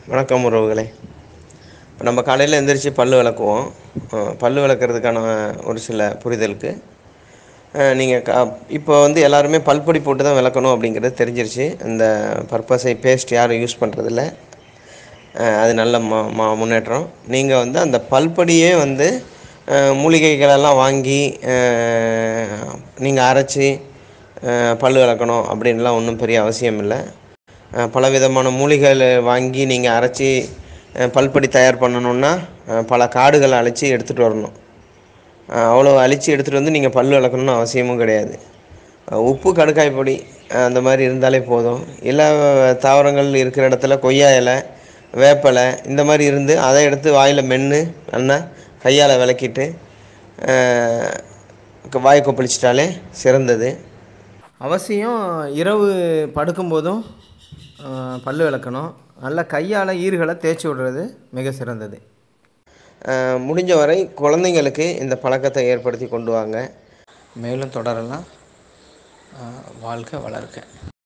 வணக்கம் உறவுகளே இப்போ நம்ம காலையில் எந்திரிச்சு பல் விளக்குவோம் பல் விளக்குறதுக்கான ஒரு சில புரிதலுக்கு நீங்கள் க இப்போ வந்து எல்லாருமே பல்பொடி போட்டு தான் விளக்கணும் அப்படிங்கிறது தெரிஞ்சிருச்சு இந்த பர்பஸை பேஸ்ட் யாரும் யூஸ் பண்ணுறதில்ல அது நல்ல மா மா முன்னேற்றம் நீங்கள் வந்து அந்த பல்பொடியே வந்து மூலிகைகளெல்லாம் வாங்கி நீங்கள் அரைச்சி பல் விளக்கணும் அப்படின்லாம் ஒன்றும் பெரிய அவசியம் இல்லை பலவிதமான மூலிகைகளை வாங்கி நீங்கள் அரைச்சி பல்பொடி தயார் பண்ணணுன்னா பல காடுகளை அழைச்சி எடுத்துகிட்டு வரணும் அவ்வளோ அழித்து எடுத்துகிட்டு வந்து நீங்கள் பல் விளக்கணுன்னு அவசியமும் கிடையாது உப்பு கடுக்காய் பொடி அந்த மாதிரி இருந்தாலே போதும் இல்லை தாவரங்கள் இருக்கிற இடத்துல கொய்யா இலை வேப்பலை இந்த மாதிரி இருந்து அதை எடுத்து வாயில் மென்று நல்லா கையால் விளக்கிட்டு வாயை கொப்பளிச்சிட்டாலே சிறந்தது அவசியம் இரவு படுக்கும்போதும் பல் விளக்கணும் நல்லா கையால் ஈறுகளை தேய்ச்சி விடுறது மிக சிறந்தது முடிஞ்ச வரை குழந்தைங்களுக்கு இந்த பழக்கத்தை ஏற்படுத்தி கொண்டு வாங்க மேலும் தொடரலாம் வாழ்க வளர்க